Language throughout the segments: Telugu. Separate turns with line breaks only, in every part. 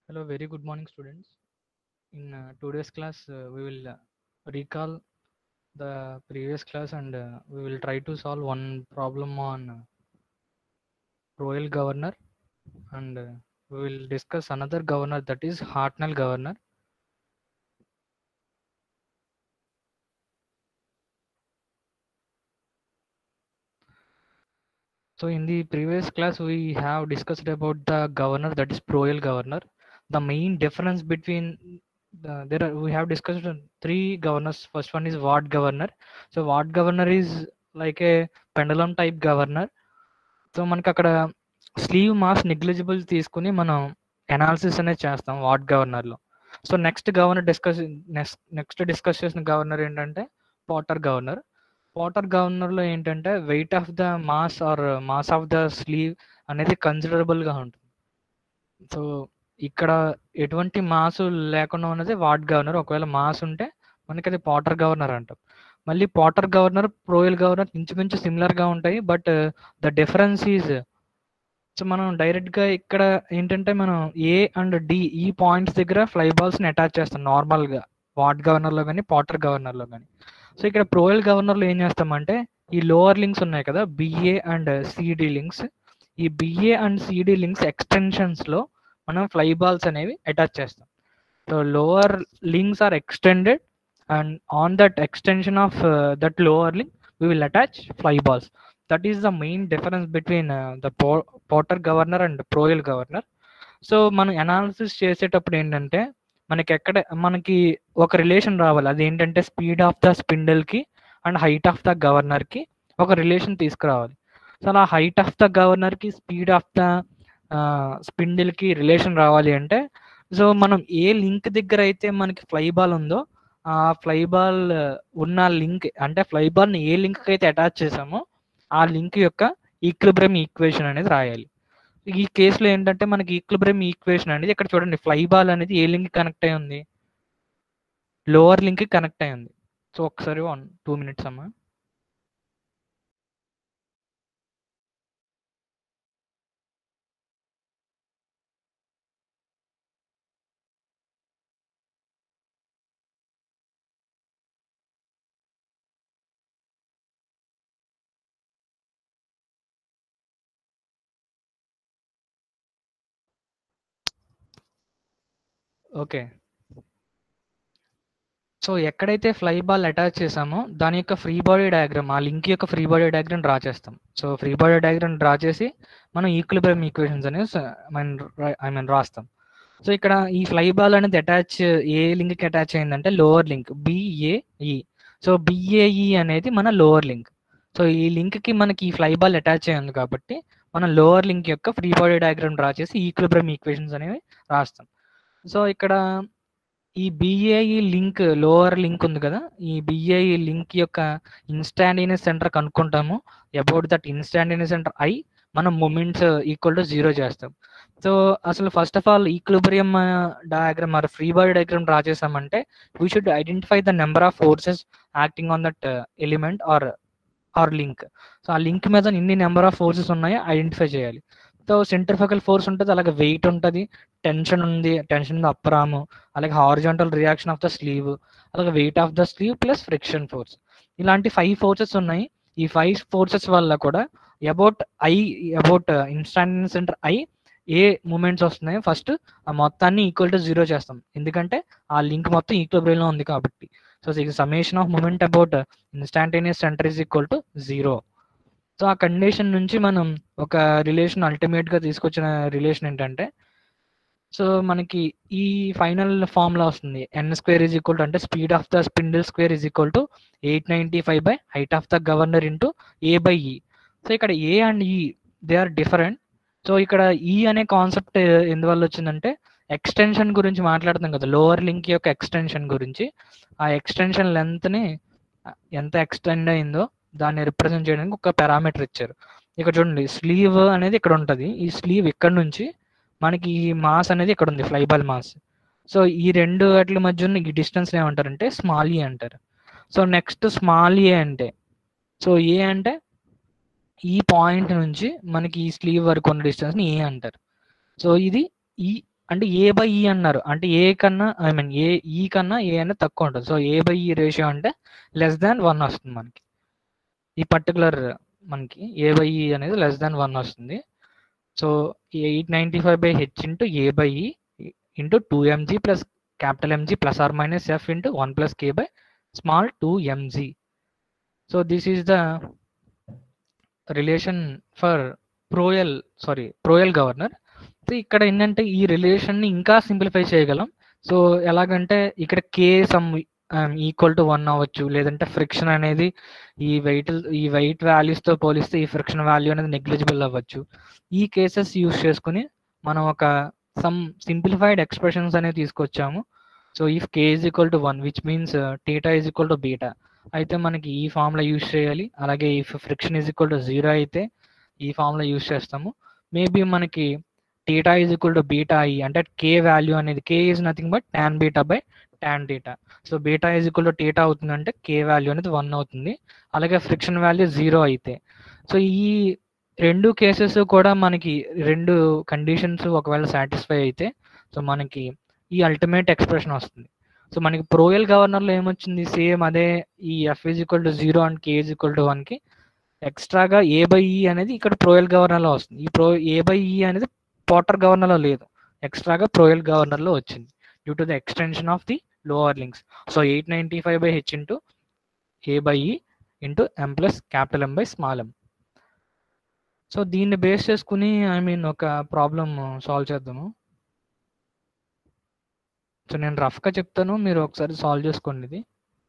Hello, very good morning, students. In uh, today's class, uh, we will uh, recall the previous class and uh, we will try to solve one problem on uh, royal governor and uh, we will discuss another governor that is Hartnell governor. So in the previous class, we have discussed about the governor that is royal governor. The main difference between the, there are, we have discussed uh, three governors. First one is ward governor. So ward governor is like a pendulum type governor. So మనకి అక్కడ స్లీవ్ మాస్ నెగ్లిజిబుల్ తీసుకుని మనం అనాలిసిస్ అనేది చేస్తాం వార్డ్ గవర్నర్లో so next governor discuss next next discuss చేసిన గవర్నర్ ఏంటంటే పాటర్ గవర్నర్ పాటర్ గవర్నర్లో ఏంటంటే weight of the mass or mass of the sleeve అనేది కన్సిడరబుల్గా ఉంటుంది సో ఇక్కడ ఎటువంటి మాసు లేకుండా ఉన్నది వార్డ్ గవర్నర్ ఒకవేళ మాస్ ఉంటే మనకి అది పాటర్ గవర్నర్ అంటాం మళ్ళీ పాటర్ గవర్నర్ ప్రోయల్ గవర్నర్ ఇంచుమించు సిమిలర్గా ఉంటాయి but the difference is so మనం డైరెక్ట్గా ఇక్కడ ఏంటంటే మనం A and D E points దగ్గర ఫ్లై బాల్స్ని అటాచ్ చేస్తాం నార్మల్గా వార్డ్ గవర్నర్లో కానీ పాటర్ గవర్నర్లో కానీ సో ఇక్కడ ప్రోయల్ గవర్నర్లో ఏం చేస్తామంటే ఈ లోవర్ లింక్స్ ఉన్నాయి కదా బిఏ అండ్ సిడి లింక్స్ ఈ బిఏ అండ్ సిడి లింక్స్ ఎక్స్టెన్షన్స్లో మనం ఫ్లై బాల్స్ అనేవి అటాచ్ చేస్తాం so lower links are extended and on that extension of uh, that lower link we will attach fly balls that is the main difference between uh, the po- potter governor and proyal governor so మనం అనాలిసిస్ చేసేటప్పుడు ఏంటంటే మనకి ఎక్కడ మనకి ఒక రిలేషన్ రావాలి అది ఏంటంటే స్పీడ్ ఆఫ్ ద స్పిండిల్కి అండ్ హైట్ ఆఫ్ ద గవర్నర్కి ఒక రిలేషన్ తీసుకురావాలి సో అలా హైట్ ఆఫ్ ద గవర్నర్కి స్పీడ్ ఆఫ్ ద స్పిండిల్కి రిలేషన్ రావాలి అంటే సో మనం ఏ లింక్ దగ్గర అయితే మనకి ఫ్లై బాల్ ఉందో ఆ ఫ్లై బాల్ ఉన్న లింక్ అంటే ఫ్లై బాల్ని ఏ లింక్ అయితే అటాచ్ చేసామో ఆ లింక్ యొక్క ఈక్విబ్రమ్ ఈక్వేషన్ అనేది రాయాలి ఈ కేసులో ఏంటంటే మనకి ఈక్విబ్రమ్ ఈక్వేషన్ అనేది ఇక్కడ చూడండి ఫ్లై బాల్ అనేది ఏ లింక్ కనెక్ట్ అయి ఉంది లోవర్ లింక్ కనెక్ట్ అయి ఉంది సో ఒకసారి వన్ టూ మినిట్స్ అమ్మా ఓకే సో ఎక్కడైతే ఫ్లై బాల్ అటాచ్ చేసామో దాని యొక్క ఫ్రీ బాడీ డయాగ్రామ్ ఆ లింక్ యొక్క ఫ్రీ బాడీ డయాగ్రామ్ డ్రా చేస్తాం so free body diagram draw చేసి మనం ఈక్విలిబ్రియం ఈక్వేషన్స్ అనేది ఐ మీన్ రాస్తాం సో ఇక్కడ ఈ ఫ్లై బాల్ అనేది అటాచ్ ఏ లింక్కి అటాచ్ అయిందంటే lower link BAE so BAE అనేది మన లోవర్ లింక్ సో ఈ లింక్కి మనకి ఈ ఫ్లై బాల్ అటాచ్ అయ్యింది కాబట్టి మనం లోవర్ లింక్ యొక్క ఫ్రీ బాడీ డయాగ్రామ్ డ్రా చేసి ఈక్విలిబ్రియం ఈక్వేషన్స్ అనేవి రాస్తాం సో ఇక్కడ ఈ బిఏఈ లింక్ లోవర్ లింక్ ఉంది కదా ఈ బిఏఈ లింక్ యొక్క ఇన్స్టాంటేనియస్ సెంటర్ కనుక్కుంటాము about that instantaneous centre I మనం మూమెంట్స్ ఈక్వల్ టు జీరో చేస్తాం సో అసలు first of all equilibrium diagram మరి ఫ్రీ బాడీ డయాగ్రామ్ డ్రా చేసామంటే we should identify the number of forces acting on that element or or link so ఆ లింక్ మీద ఎన్ని నెంబర్ ఆఫ్ ఫోర్సెస్ ఉన్నాయో ఐడెంటిఫై చేయాలి సో సెంట్రిఫికల్ ఫోర్స్ ఉంటుంది అలాగే వెయిట్ ఉంటుంది టెన్షన్ ఉంది టెన్షన్ ఉంది అప్పర్ ఆర్మ్ అలాగే horizontal reaction of the sleeve అలాగే weight of the sleeve plus friction force ఇలాంటి ఫైవ్ ఫోర్సెస్ ఉన్నాయి ఈ ఫైవ్ ఫోర్సెస్ వల్ల కూడా about I about instant centre I ఏ మూమెంట్స్ వస్తున్నాయో ఫస్ట్ ఆ మొత్తాన్ని ఈక్వల్ టు జీరో చేస్తాం ఎందుకంటే ఆ లింక్ మొత్తం ఈక్వల్ ఉంది కాబట్టి so summation of moment about instantaneous centre is equal to zero so ఆ కండిషన్ నుంచి మనం ఒక రిలేషన్ అల్టిమేట్గా తీసుకొచ్చిన రిలేషన్ ఏంటంటే సో మనకి ఈ ఫైనల్ ఫార్ములా వస్తుంది N square is equal to అంటే speed of the spindle square is equal to eight ninety five by height of the governor into A by E so ఇక్కడ A and E they are different so ఇక్కడ ఈ అనే కాన్సెప్ట్ ఎందువల్ల వచ్చిందంటే ఎక్స్టెన్షన్ గురించి మాట్లాడుతాం కదా లోవర్ లింక్ యొక్క ఎక్స్టెన్షన్ గురించి ఆ ఎక్స్టెన్షన్ లెంత్ని ఎంత ఎక్స్టెండ్ అయిందో దాన్ని రిప్రజెంట్ చేయడానికి ఒక పారామీటర్ ఇచ్చారు ఇక్కడ చూడండి స్లీవ్ అనేది ఇక్కడ ఉంటుంది ఈ స్లీవ్ ఇక్కడ నుంచి మనకి ఈ మాస్ అనేది ఇక్కడ ఉంది ఫ్లైబాల్ మాస్ సో ఈ రెండు వాటి మధ్య ఉన్న ఈ డిస్టెన్స్ ఏమంటారంటే స్మాల్ ఏ అంటారు సో నెక్స్ట్ స్మాల్ ఏ అంటే సో ఏ అంటే ఈ పాయింట్ నుంచి మనకి ఈ స్లీవ్ వరకు ఉన్న డిస్టెన్స్ని ఏ అంటారు సో ఇది ఈ అంటే ఏ బై ఈ అన్నారు అంటే ఏ కన్నా ఐ మీన్ ఏ ఈ కన్నా ఏ అనేది తక్కువ ఉంటుంది so A by E ratio అంటే లెస్ దాన్ వన్ వస్తుంది మనకి ఈ పర్టికులర్ మనకి ఏ బై ఈ అనేది లెస్ దాన్ వన్ వస్తుంది so eight ninety five by H into A by E into two MG plus capital MG plus or minus F into one plus K by small two MG so this is the relation for Proell sorry Proell governor so ఇక్కడ ఏంటంటే ఈ రిలేషన్ని ఇంకా సింప్లిఫై చేయగలం సో ఎలాగంటే ఇక్కడ K some equal to one అవ్వచ్చు లేదంటే ఫ్రిక్షన్ అనేది ఈ వెయిట్ ఈ వెయిట్ వాల్యూస్తో పోలిస్తే ఈ ఫ్రిక్షన్ వాల్యూ అనేది నెగ్లిజిబుల్ అవ్వచ్చు ఈ కేసెస్ యూస్ చేసుకుని మనం ఒక సమ్ సింప్లిఫైడ్ ఎక్స్ప్రెషన్స్ అనేవి తీసుకొచ్చాము so if K is equal to one which means theta is equal to beta అయితే మనకి ఈ ఫామ్లో యూస్ చేయాలి అలాగే if friction is equal to zero అయితే ఈ ఫామ్లో యూస్ చేస్తాము మేబీ మనకి theta is equal to beta I అంటే కే వాల్యూ అనేది K is nothing but tan beta by tan theta so beta is equal to theta అవుతుంది అంటే కే వాల్యూ అనేది వన్ అవుతుంది అలాగే ఫ్రిక్షన్ వాల్యూ జీరో అయితే సో ఈ రెండు కేసెస్ కూడా మనకి రెండు కండిషన్స్ ఒకవేళ సాటిస్ఫై అయితే సో మనకి ఈ అల్టిమేట్ ఎక్స్ప్రెషన్ వస్తుంది సో మనకి ప్రోయల్ గవర్నర్లో ఏమొచ్చింది సేమ్ అదే ఈ F is equal to zero and K is equal to వన్కి ఎక్స్ట్రాగా ఏ బై ఈ అనేది ఇక్కడ ప్రోయల్ గవర్నర్లో వస్తుంది ఈ ప్రో ఏ బై ఈ అనేది పోటర్ గవర్నర్లో లేదు ఎక్స్ట్రాగా ప్రోయల్ గవర్నర్లో వచ్చింది due to the extension of the lower links so eight ninety five by H into A by E into M plus capital M by small M so దీన్ని బేస్ చేసుకుని ఐ మీన్ ఒక ప్రాబ్లమ్ సాల్వ్ చేద్దాము సో నేను రఫ్గా చెప్తాను మీరు ఒకసారి సాల్వ్ చేసుకోండి ఇది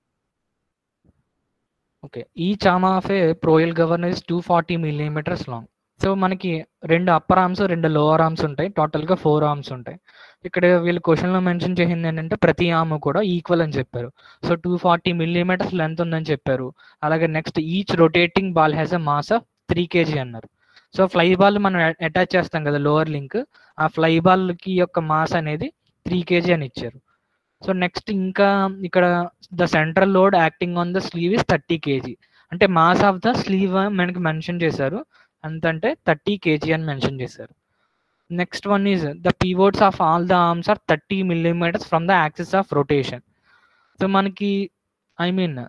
ఓకే ఈ చామా of a Proell governor is two forty millimetres long so మనకి రెండు అప్పర్ ఆర్మ్స్ రెండు లోవర్ ఆర్మ్స్ ఉంటాయి టోటల్గా ఫోర్ ఆర్మ్స్ ఉంటాయి ఇక్కడ వీళ్ళు క్వశ్చన్లో మెన్షన్ చేసింది ఏంటంటే ప్రతి ఆర్మ్ కూడా ఈక్వల్ అని చెప్పారు so two forty millimetres length ఉందని చెప్పారు అలాగే next each rotating ball has a mass of three KG అన్నారు సో ఫ్లై బాల్ మనం అటాచ్ చేస్తాం కదా లోవర్ లింక్ ఆ ఫ్లై బాల్కి యొక్క మాస్ అనేది త్రీ కేజీ అని ఇచ్చారు సో నెక్స్ట్ ఇంకా ఇక్కడ the central load acting on the sleeve is thirty KG అంటే మాస్ ఆఫ్ ద స్లీవ్ మనకి మెన్షన్ చేశారు అంతంటే థర్టీ కేజీ అని మెన్షన్ చేశారు next one is the pivots of all the arms are thirty millimetres from the axis of rotation so మనకి ఐ మీన్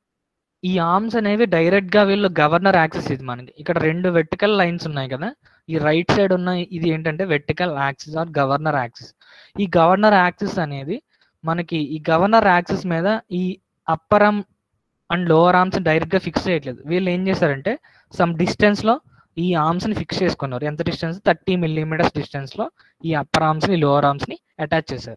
ఈ ఆర్మ్స్ అనేవి డైరెక్ట్ గా వీళ్ళు గవర్నర్ యాక్సిస్ ఇది మనకి ఇక్కడ రెండు వెర్టికల్ లైన్స్ ఉన్నాయి కదా ఈ రైట్ సైడ్ ఉన్న ఇది ఏంటంటే vertical axis or governor axis ఈ గవర్నర్ యాక్సిస్ అనేది మనకి ఈ గవర్నర్ యాక్సిస్ మీద ఈ upper arm and lower arms direct గా ఫిక్స్ చేయట్లేదు వీళ్ళు ఏం చేశారంటే సమ్ డిస్టెన్స్ లో ఈ ఆర్మ్స్ ని ఫిక్స్ చేసుకున్నారు ఎంత డిస్టెన్స్ థర్టీ మిల్లీమీటర్స్ డిస్టెన్స్ లో ఈ అప్పర్ ఆర్మ్స్ ని లోవర్ ఆర్మ్స్ ని అటాచ్ చేశారు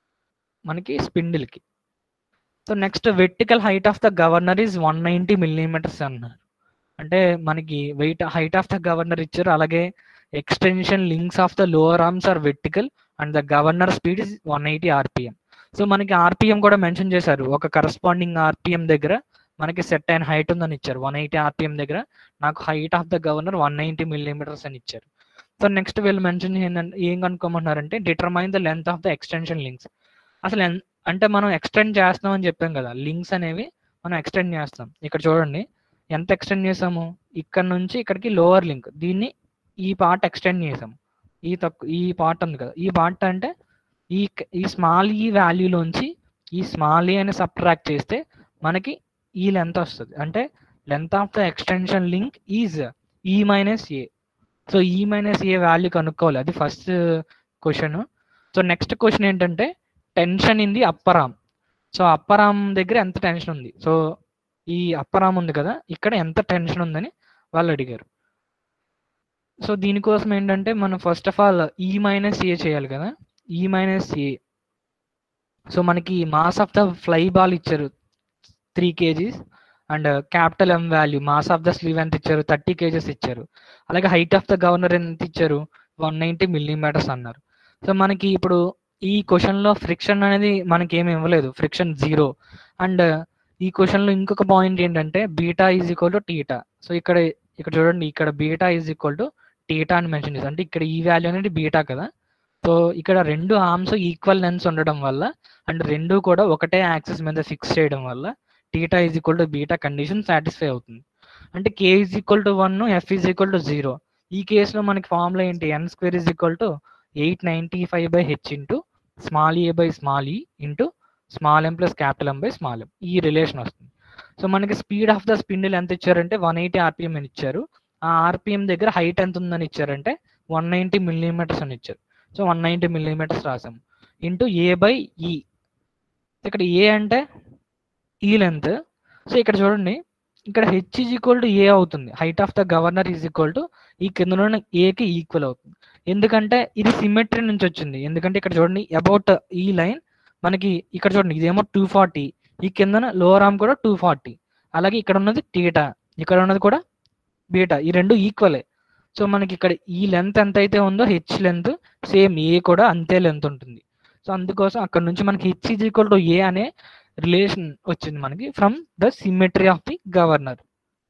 మనకి స్పిండిల్ కి so next vertical height of the governor is one ninety millimetres అన్నారు అంటే మనకి weight height of the governor ఇచ్చారు అలాగే extension links of the lower arms are vertical and the governor speed is one eighty RPM so మనకి ఆర్పిఎం కూడా మెన్షన్ చేశారు ఒక కరస్పాండింగ్ ఆర్పిఎం దగ్గర మనకి సెట్ అయిన హైట్ ఉందని ఇచ్చారు వన్ ఎయిటీ ఆర్పిఎం దగ్గర నాకు height of the governor one ninety millimetres అని ఇచ్చారు సో నెక్స్ట్ వీళ్ళు మెన్షన్ ఏంటంటే ఏం కనుక్కోమంటున్నారంటే determine the length of the extension links అసలు అంటే మనం ఎక్స్టెండ్ చేస్తాం అని చెప్పాం కదా లింక్స్ అనేవి మనం ఎక్స్టెండ్ చేస్తాం ఇక్కడ చూడండి ఎంత ఎక్స్టెండ్ చేసాము ఇక్కడ నుంచి ఇక్కడికి లోవర్ లింక్ దీన్ని ఈ పార్ట్ ఎక్స్టెండ్ చేసాము ఈ తక్కువ ఈ పార్ట్ ఉంది కదా ఈ పార్ట్ అంటే ఈ ఈ స్మాల్ ఈ వాల్యూలోంచి ఈ స్మాల్ ఈ అని సబ్ట్రాక్ట్ చేస్తే మనకి ఈ లెంత్ వస్తుంది అంటే length of the extension link is e minus a so e minus a value కనుక్కోవాలి అది first question so next question ఏంటంటే tension in the upper arm so upper arm దగ్గర ఎంత టెన్షన్ ఉంది సో ఈ అప్పర్ ఆర్మ్ ఉంది కదా ఇక్కడ ఎంత టెన్షన్ ఉందని వాళ్ళు అడిగారు సో దీనికోసం ఏంటంటే మనం first of all e minus a చేయాలి కదా ఈ మైనస్ ఏ సో మనకి mass of the fly ball ఇచ్చారు three KGs and capital M value mass of the sleeve ఎంత ఇచ్చారు థర్టీ కేజెస్ ఇచ్చారు అలాగే హైట్ ఆఫ్ ద గవర్నర్ ఎంత ఇచ్చారు వన్ నైంటీ మిల్లీమీటర్స్ అన్నారు సో మనకి ఇప్పుడు ఈ క్వశ్చన్లో ఫ్రిక్షన్ అనేది మనకి ఏమి ఇవ్వలేదు ఫ్రిక్షన్ జీరో అండ్ ఈ క్వశ్చన్లో ఇంకొక పాయింట్ ఏంటంటే beta is equal to theta so ఇక్కడ ఇక్కడ చూడండి ఇక్కడ beta is equal to theta అని మెన్షన్ చేశారు అంటే ఇక్కడ ఈ వాల్యూ అనేది బీటా కదా సో ఇక్కడ రెండు ఆర్మ్స్ ఈక్వల్ లెన్స్ ఉండడం వల్ల అండ్ రెండు కూడా ఒకటే యాక్సిస్ మీద ఫిక్స్ చేయడం వల్ల theta is equal to beta condition satisfy అవుతుంది అంటే k is equal to one f is equal to zero ఈ కేసులో మనకి ఫార్ములా ఏంటి n square is equal to eight ninety five by H into small a by small e into small m plus capital M by small m ఈ రిలేషన్ వస్తుంది సో మనకి స్పీడ్ ఆఫ్ ద స్పిండిల్ ఎంత ఇచ్చారంటే వన్ ఎయిటీ ఆర్పిఎం అని ఇచ్చారు ఆ ఆర్పిఎం దగ్గర హైట్ ఎంత ఉందని ఇచ్చారంటే వన్ నైంటీ మిల్లీమీటర్స్ అని ఇచ్చారు సో వన్ నైంటీ మిల్లీమీటర్స్ రాసాము ఇంటూ ఏ బై ఈ ఇక్కడ ఏ అంటే ఈ లెంత్ సో ఇక్కడ చూడండి ఇక్కడ h is equal to a అవుతుంది height of the governor is equal to ఈ కింద ఉన్న ఏకి ఈక్వల్ అవుతుంది ఎందుకంటే ఇది సిమెట్రీ నుంచి వచ్చింది ఎందుకంటే ఇక్కడ చూడండి అబౌట్ ఈ లైన్ మనకి ఇక్కడ చూడండి ఇదేమో టూ ఫార్టీ ఈ కిందన లోవర్ ఆర్మ్ కూడా టూ ఫార్టీ అలాగే ఇక్కడ ఉన్నది టీటా ఇక్కడ ఉన్నది కూడా బీటా ఈ రెండు ఈక్వలే సో మనకి ఇక్కడ ఈ లెంత్ ఎంత అయితే ఉందో హెచ్ లెంత్ సేమ్ ఏ కూడా అంతే లెంత్ ఉంటుంది సో అందుకోసం అక్కడ నుంచి మనకి h is equal to a అనే రిలేషన్ వచ్చింది మనకి from the symmetry of the governor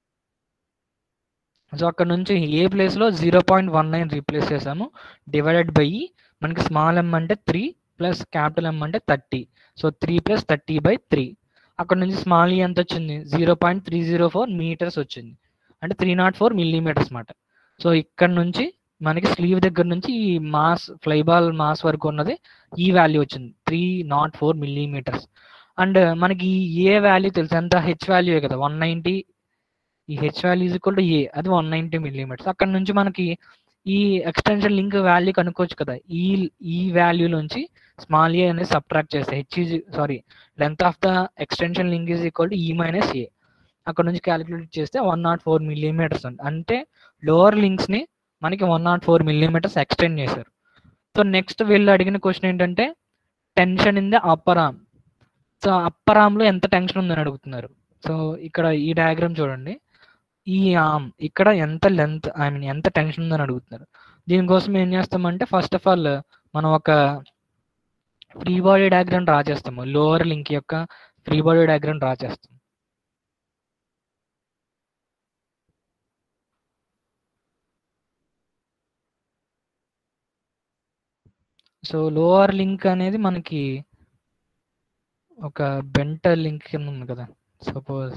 so అక్కడ నుంచి ఏ ప్లేస్ లో zero point one nine replace చేసాము డివైడెడ్ బై మనకి స్మాల్ ఎం అంటే త్రీ ప్లస్ క్యాపిటల్ ఎం అంటే thirty so three plus thirty by three అక్కడ నుంచి స్మాల్ ఈ ఎంత వచ్చింది zero point three zero four metres వచ్చింది అంటే త్రీ నాట్ ఫోర్ మిల్లీమీటర్స్ అనమాట సో ఇక్కడ నుంచి మనకి స్లీవ్ దగ్గర నుంచి ఈ మాస్ ఫ్లైబాల్ మాస్ వరకు ఉన్నది ఈ వాల్యూ వచ్చింది three nought four millimetres and మనకి ఈ ఏ వాల్యూ తెలుసు ఎంత హెచ్ వాల్యూ కదా వన్ నైంటీ ఈ h value is equal to a అది వన్ నైంటీ మిల్లీమీటర్స్ అక్కడ నుంచి మనకి ఈ ఎక్స్టెన్షన్ లింక్ వాల్యూ కనుక్కోవచ్చు కదా ఈ ఈ వాల్యూ నుంచి స్మాల్ ఏ అనేది సబ్ట్రాక్ట్ చేస్తే h is sorry length of the extension link is equal to e minus a అక్కడ నుంచి క్యాలిక్యులేట్ చేస్తే వన్ నాట్ ఫోర్ మిల్లీమీటర్స్ అంటే లోవర్ లింక్స్ ని మనకి one nought four millimetres extend చేశారు సో నెక్స్ట్ వీళ్ళు అడిగిన క్వశ్చన్ ఏంటంటే tension in the upper arm so upper arm లో ఎంత టెన్షన్ ఉందని అడుగుతున్నారు సో ఇక్కడ ఈ డయాగ్రామ్ చూడండి ఈ ఆర్మ్ ఇక్కడ ఎంత లెంత్ ఐ మీన్ ఎంత టెన్షన్ ఉందని అడుగుతున్నారు దీనికోసం ఏం చేస్తామంటే ఫస్ట్ ఆఫ్ ఆల్ మనం ఒక ఫ్రీ బాడీ డయాగ్రామ్ డ్రా చేస్తాము లోవర్ లింక్ యొక్క ఫ్రీ బాడీ డయాగ్రామ్ డ్రా చేస్తాం సో లోవర్ లింక్ అనేది మనకి ఒక బెంట లింక్ కింద ఉంది కదా సపోజ్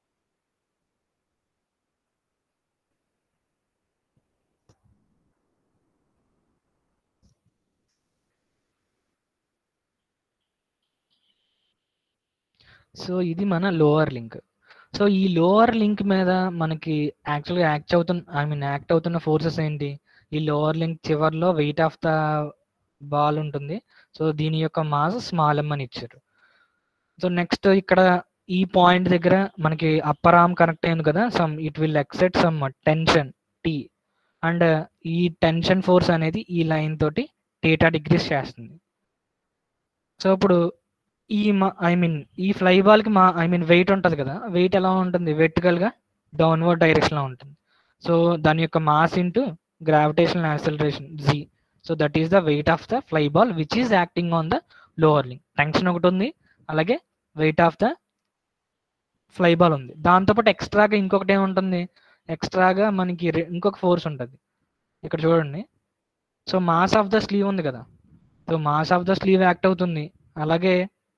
సో ఇది మన లోవర్ లింక్ సో ఈ లోవర్ లింక్ మీద మనకి యాక్చువల్గా యాక్ట్ అవుతున్న ఐ మీన్ యాక్ట్ అవుతున్న ఫోర్సెస్ ఏంటి ఈ లోవర్ లింక్ చివర్లో వెయిట్ ఆఫ్ ద బాల్ ఉంటుంది సో దీని యొక్క మాస్ స్మాల్ ఎమ్ అని ఇచ్చారు సో నెక్స్ట్ ఇక్కడ ఈ పాయింట్ దగ్గర మనకి అప్పర్ ఆర్మ్ కనెక్ట్ అయింది కదా some it will exert some tension T and ఈ టెన్షన్ ఫోర్స్ అనేది ఈ లైన్ తోటి టీటా డిగ్రీస్ చేస్తుంది సో ఇప్పుడు ఈ ఐ మీన్ ఈ ఫ్లై బాల్ కి మా ఐ మీన్ వెయిట్ ఉంటుంది కదా వెయిట్ ఎలా ఉంటుంది వెర్టికల్ గా డౌన్వర్డ్ డైరెక్షన్ లో ఉంటుంది సో దాని యొక్క mass into gravitational acceleration g so that is the weight of the fly ball which is acting on the lower link tension ఒకటి ఉంది అలాగే weight of the fly ball ఉంది దాంతోపాటు ఎక్స్ట్రాగా ఇంకొకటి ఏముంటుంది ఎక్స్ట్రాగా మనకి ఇంకొక ఫోర్స్ ఉంటుంది ఇక్కడ చూడండి so mass of the sleeve ఉంది కదా so mass of the sleeve act అవుతుంది అలాగే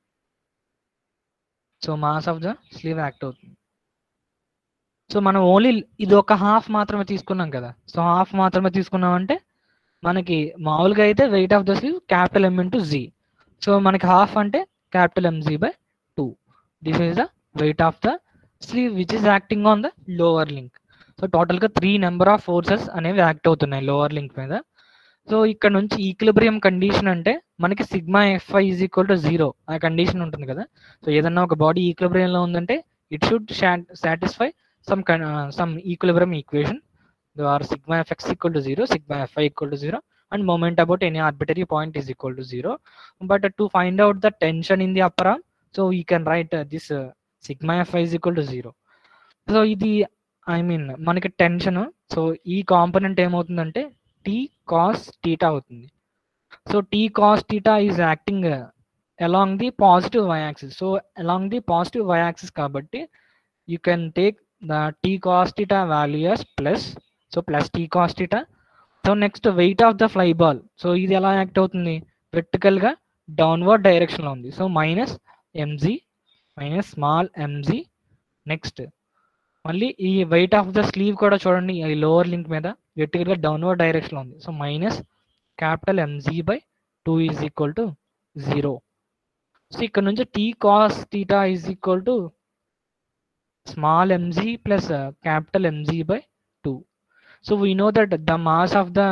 so mass of the sleeve act అవుతుంది సో మనం ఓన్లీ ఇది ఒక హాఫ్ మాత్రమే తీసుకున్నాం కదా సో హాఫ్ మాత్రమే తీసుకున్నాం అంటే మనకి మామూలుగా అయితే weight of the sleeve capital M into g so మనకి హాఫ్ అంటే capital MG by two this is the weight of the sleeve which is acting on the lower link so టోటల్గా త్రీ నెంబర్ ఆఫ్ ఫోర్సెస్ అనేవి యాక్ట్ అవుతున్నాయి లోవర్ లింక్ మీద సో ఇక్కడ నుంచి ఈక్విలిబ్రియం కండిషన్ అంటే మనకి sigma FY is equal to zero ఆ కండిషన్ ఉంటుంది కదా సో ఏదన్నా ఒక బాడీ ఈక్విలిబ్రియంలో ఉందంటే it should satisfy some some equilibrium equation or sigma FX equal to zero sigma FY equal to zero and moment about any arbitrary point is equal to zero. But uh, to find out the tension in the upper arm, so we can write uh, this uh, sigma fi is equal to zero. So ఇది ఐ మీన్ మనకి టెన్షన్ సో ఈ కాంపోనెంట్ ఏమవుతుందంటే టీ కాస్ టీటా అవుతుంది so T cos theta is acting along the positive y axis so along the positive y axis కాబట్టి you can take the T cos theta values plus so plus T cos theta so next weight of the fly ball so ఇది ఎలా యాక్ట్ అవుతుంది వెర్టికల్ గా డౌన్వర్డ్ డైరెక్షన్ లో ఉంది so minus mg minus small mg next మళ్ళీ ఈ వెయిట్ ఆఫ్ ద స్లీవ్ కూడా చూడండి ఈ లోవర్ లింక్ మీద వెర్టికల్ గా డౌన్వర్డ్ డైరెక్షన్ లో ఉంది so minus capital MG by two is equal to zero so ఇక్కడ నుంచి T cos theta is equal to small mg plus uh, capital mg by 2 so we know that the mass of the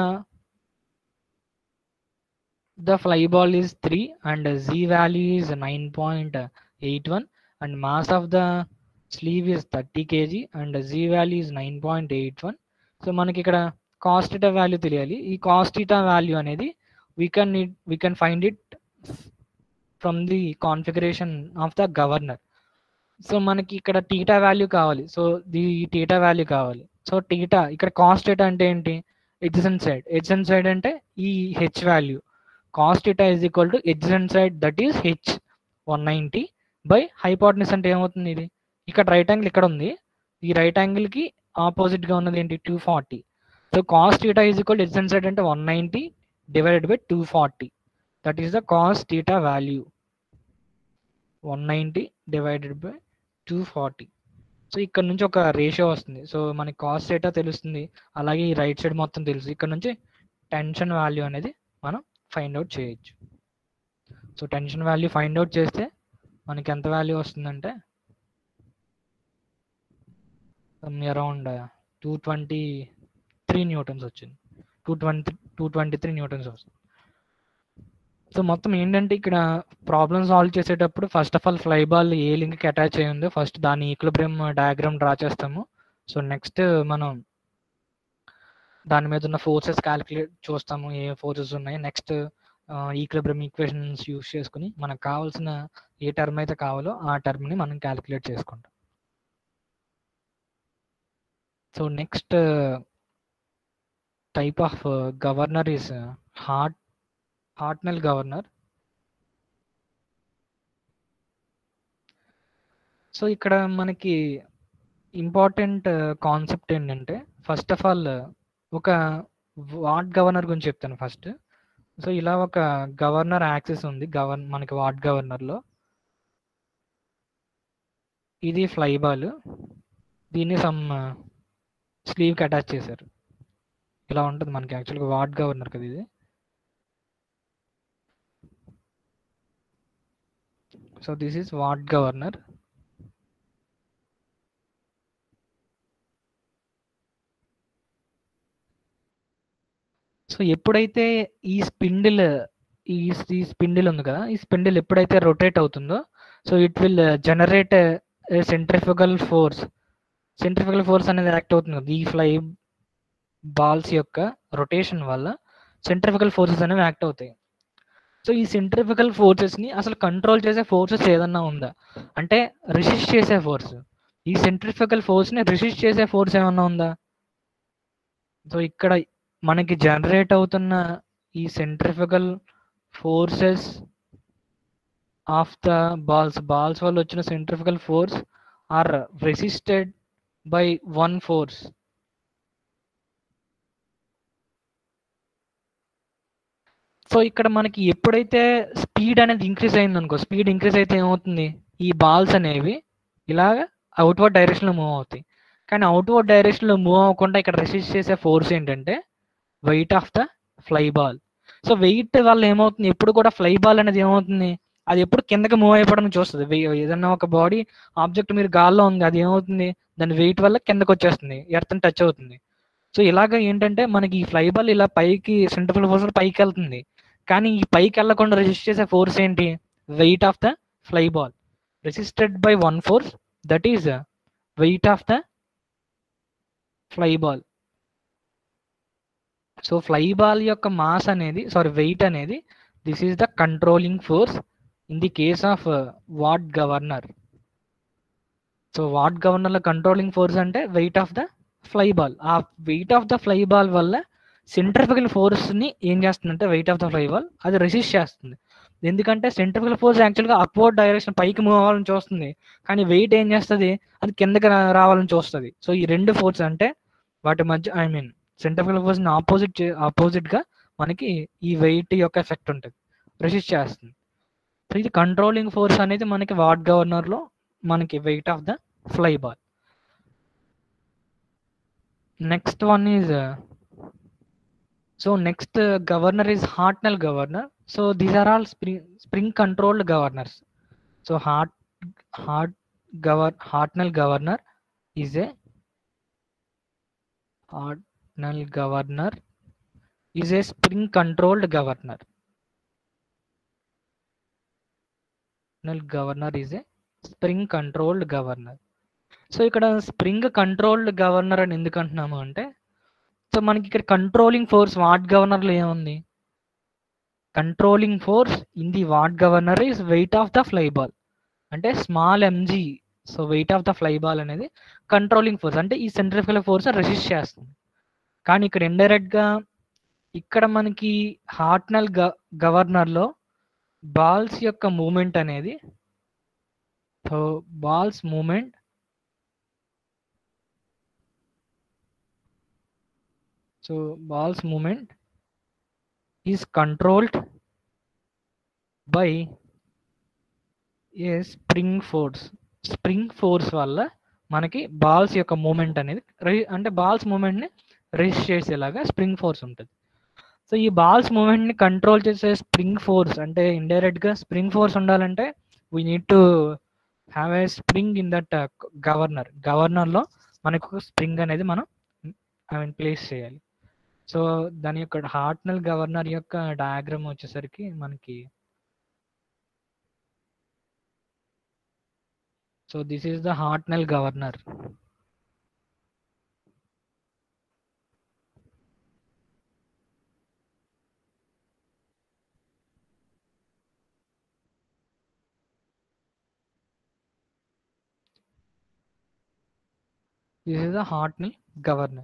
the fly ball is 3 and uh, z value is 9.81 and mass of the sleeve is 30 kg and uh, z value is 9.81 so మనకి ఇక్కడ కాస్ట్ ఇటా వాల్యూ తెలియాలి ఈ కాస్ట్ ఇటా వాల్యూ అనేది we can we can find it from the configuration of the governor so మనకి ఇక్కడ టీటా వాల్యూ కావాలి సో ది టీటా వాల్యూ కావాలి సో టీటా ఇక్కడ కాస్ట్ టీటా అంటే ఏంటి ఎడ్జసెంట్ సైడ్ ఎడ్జసెంట్ సైడ్ అంటే ఈ h value cos theta is equal to adjacent side that is h one ninety by hypotenuse అంటే ఏమవుతుంది ఇది ఇక్కడ రైట్ యాంగిల్ ఇక్కడ ఉంది ఈ రైట్ యాంగిల్ కి ఆపోజిట్ గా ఉన్నది ఏంటి two forty so cos theta is equal adjacent side అంటే one ninety divided by two forty that is the cos theta value one ninety divided by two forty so ఇక్కడ నుంచి ఒక రేషియో వస్తుంది సో మనకి కాస్ట్ డేటా తెలుస్తుంది అలాగే ఈ రైట్ సైడ్ మొత్తం తెలుసు ఇక్కడ నుంచి టెన్షన్ వాల్యూ అనేది మనం ఫైండ్ అవుట్ చేయొచ్చు so tension value find out చేస్తే మనకి ఎంత వాల్యూ వస్తుందంటే around two twenty three newtons వచ్చింది two twenty two twenty three newtons వస్తుంది సో మొత్తం ఏంటంటే ఇక్కడ ప్రాబ్లమ్ సాల్వ్ చేసేటప్పుడు first of all fly ball ఏ లింక్కి అటాచ్ అయి ఉందో ఫస్ట్ దాని ఈక్విలిబ్రియం డయాగ్రామ్ డ్రా చేస్తాము సో నెక్స్ట్ మనం దాని మీద ఉన్న ఫోర్సెస్ క్యాలిక్యులేట్ చూస్తాము ఏ ఫోర్సెస్ ఉన్నాయి నెక్స్ట్ ఈక్విలిబ్రియం ఈక్వేషన్స్ యూస్ చేసుకుని మనకు కావాల్సిన ఏ టర్మ్ అయితే కావాలో ఆ టర్మ్ని మనం క్యాలిక్యులేట్ చేసుకుంటాం so next type of governor is Hart Hartnell governor so ఇక్కడ మనకి ఇంపార్టెంట్ కాన్సెప్ట్ ఏంటంటే ఫస్ట్ ఆఫ్ ఆల్ ఒక వార్డ్ గవర్నర్ గురించి చెప్తాను ఫస్ట్ సో ఇలా ఒక గవర్నర్ యాక్సెస్ ఉంది గవర్న మనకి వార్డ్ గవర్నర్లో ఇది ఫ్లై బాల్ దీన్ని సమ్ స్లీవ్కి అటాచ్ చేశారు ఇలా ఉంటుంది మనకి యాక్చువల్గా వార్డ్ గవర్నర్ కదా ఇది so this is Watt governor so ఎప్పుడైతే ఈ స్పిండిల్ ఈ ఈ స్పిండిల్ ఉంది కదా ఈ స్పిండిల్ ఎప్పుడైతే రొటేట్ అవుతుందో so it will generate centrifugal force centrifugal force అనేది యాక్ట్ అవుతుంది కదా ఈ ఫ్లై బాల్స్ యొక్క రొటేషన్ వల్ల సెంట్రిఫికల్ ఫోర్సెస్ అనేవి యాక్ట్ అవుతాయి సో ఈ సెంట్రిఫికల్ ఫోర్సెస్ ని అసలు కంట్రోల్ చేసే ఫోర్సెస్ ఏదన్నా ఉందా అంటే రిసిస్ట్ చేసే ఫోర్స్ ఈ సెంట్రిఫికల్ ఫోర్స్ ని రిసిస్ట్ చేసే ఫోర్స్ ఏమన్నా ఉందా సో ఇక్కడ మనకి జనరేట్ అవుతున్న ఈ centrifugal forces of the balls balls వల్ల వచ్చిన centrifugal force are resisted by one force so ఇక్కడ మనకి ఎప్పుడైతే స్పీడ్ అనేది ఇంక్రీజ్ అయింది అనుకో స్పీడ్ ఇంక్రీజ్ అయితే ఏమవుతుంది ఈ బాల్స్ అనేవి ఇలాగ అవుట్వర్డ్ డైరెక్షన్లో మూవ్ అవుతాయి కానీ అవుట్వర్డ్ డైరెక్షన్లో మూవ్ అవ్వకుండా ఇక్కడ రెసిస్ట్ చేసే ఫోర్స్ ఏంటంటే weight of the fly ball so weight వల్ల ఏమవుతుంది ఎప్పుడు కూడా ఫ్లై బాల్ అనేది ఏమవుతుంది అది ఎప్పుడు కిందకి మూవ్ అయిపోవడం చూస్తుంది వె- ఏదన్నా ఒక బాడీ ఆబ్జెక్ట్ మీరు గాల్లో ఉంది అది ఏమవుతుంది దాని వెయిట్ వల్ల కిందకి వచ్చేస్తుంది ఎర్త్ టచ్ అవుతుంది సో ఇలాగ ఏంటంటే మనకి ఈ ఫ్లై బాల్ ఇలా పైకి సెంట్రల్ ఫోర్స్ పైకి వెళ్తుంది కానీ ఈ పైకి వెళ్లకుండా రెసిస్ట్ చేసే ఫోర్స్ ఏంటి weight of the fly ball resisted by one force that is weight of the fly ball so fly ball యొక్క మాస్ అనేది సారీ వెయిట్ అనేది this is the controlling force in the case of Watt governor so Watt governor లో కంట్రోలింగ్ ఫోర్స్ అంటే weight of the fly ball ఆ weight of the fly ball వల్ల సెంట్రిఫికల్ ఫోర్స్ ని ఏం చేస్తుందంటే weight of the fly ball అది రెసిస్ట్ చేస్తుంది ఎందుకంటే సెంట్రిఫికల్ ఫోర్స్ యాక్చువల్గా అప్వర్డ్ డైరెక్షన్ పైకి మూవ్ అవ్వాలని చూస్తుంది కానీ వెయిట్ ఏం చేస్తుంది అది కిందకి రా- రావాలని చూస్తుంది సో ఈ రెండు ఫోర్స్ అంటే వాటి మధ్య ఐ మీన్ సెంట్రిఫికల్ ఫోర్స్ ని ఆపోజిట్ ఆపోజిట్ గా మనకి ఈ వెయిట్ యొక్క ఎఫెక్ట్ ఉంటుంది రెసిస్ట్ చేస్తుంది సో ఇది కంట్రోలింగ్ ఫోర్స్ అనేది మనకి వార్డ్ గవర్నర్ లో మనకి weight of the fly ball next one is so next governor is Hartnell governor so these are all spring spring controlled governors so Hart Hart gover Hartnell governor is a Hartnell governor is a spring controlled governor governor is a spring controlled governor so ఇక్కడ స్ప్రింగ్ కంట్రోల్డ్ గవర్నర్ అని ఎందుకు అంటున్నాము అంటే సో మనకి ఇక్కడ కంట్రోలింగ్ ఫోర్స్ వాట్ గవర్నర్లో ఏముంది controlling force in the Watt governor is weight of the fly ball అంటే small m g so weight of the fly ball అనేది కంట్రోలింగ్ ఫోర్స్ అంటే ఈ సెంట్రిఫికల్ ఫోర్స్ రెసిస్ట్ చేస్తుంది కానీ ఇక్కడ ఇండైరెక్ట్గా ఇక్కడ మనకి హార్ట్నల్ గ గవర్నర్లో బాల్స్ యొక్క మూమెంట్ అనేది so balls moment so balls moment is controlled by a spring force spring force వల్ల మనకి బాల్స్ యొక్క మూమెంట్ అనేది అంటే బాల్స్ మూమెంట్ని రెజిస్ట్ చేసేలాగా స్ప్రింగ్ ఫోర్స్ ఉంటుంది సో ఈ బాల్స్ మూమెంట్ని కంట్రోల్ చేసే స్ప్రింగ్ ఫోర్స్ అంటే ఇండైరెక్ట్గా స్ప్రింగ్ ఫోర్స్ ఉండాలంటే we need to have a spring in that governor గవర్నర్లో మనకు స్ప్రింగ్ అనేది మనం ఐ మీన్ ప్లేస్ చేయాలి సో దాని యొక్క హార్ట్నల్ గవర్నర్ యొక్క డయాగ్రామ్ వచ్చేసరికి మనకి so this is the Hartnell governor This is the Hartnell governor.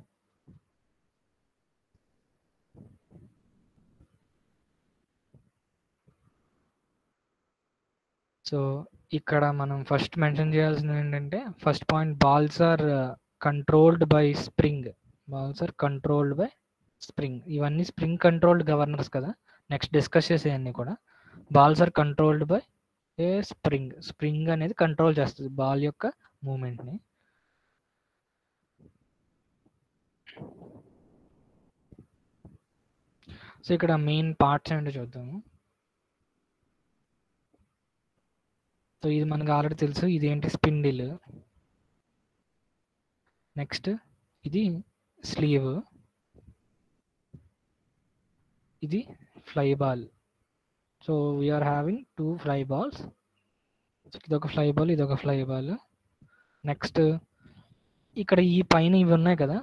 So ఇక్కడ మనం ఫస్ట్ మెన్షన్ చేయాల్సింది ఏంటంటే first point balls are controlled by spring balls are controlled by spring ఇవన్నీ స్ప్రింగ్ కంట్రోల్డ్ గవర్నర్స్ కదా నెక్స్ట్ డిస్కస్ చేసేవన్నీ కూడా balls are controlled by a spring spring అనేది కంట్రోల్ చేస్తుంది బాల్ యొక్క మూమెంట్ని సో ఇక్కడ మెయిన్ పార్ట్స్ ఏంటో చూద్దాము సో ఇది మనకు ఆల్రెడీ తెలుసు ఇదేంటి స్పిండిల్ నెక్స్ట్ ఇది స్లీవ్ ఇది fly ball so we are having two fly balls ఇదొక ఫ్లై బాల్ ఇదొక ఫ్లై బాల్ నెక్స్ట్ ఇక్కడ ఈ పైన ఇవి ఉన్నాయి కదా